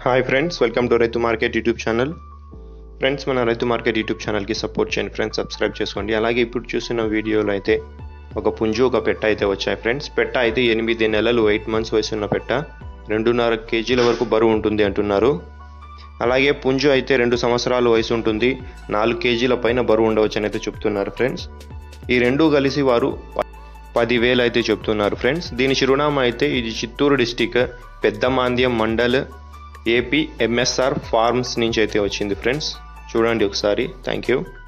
hi friends welcome to రైతు market YouTube channel friends మన రైతు మార్కెట్ యూట్యూబ్ ఛానల్కి సపోర్ట్ చేయండి ఫ్రెండ్స్ సబ్స్క్రైబ్ చేసుకోండి అలాగే ఇప్పుడు చూసిన వీడియోలో అయితే ఒక పుంజు ఒక పెట్ట అయితే వచ్చాయి ఫ్రెండ్స్ పెట్ట అయితే ఎనిమిది నెలలు ఎయిట్ మంత్స్ వయసు ఉన్న పెట్ట రెండున్నర కేజీల వరకు బరువు ఉంటుంది అంటున్నారు అలాగే పుంజు అయితే రెండు సంవత్సరాల వయసు ఉంటుంది నాలుగు కేజీల పైన బరువు ఉండవచ్చు అని అయితే చెప్తున్నారు ఫ్రెండ్స్ ఈ రెండు కలిసి వారు పదివేలు అయితే చెప్తున్నారు ఫ్రెండ్స్ దీని చిరునామా అయితే ఇది Chittoor district Peddamandyam mandal AP MSR farms నుంచి అయితే వచ్చింది ఫ్రెండ్స్ చూడండి ఒకసారి థ్యాంక్ యూ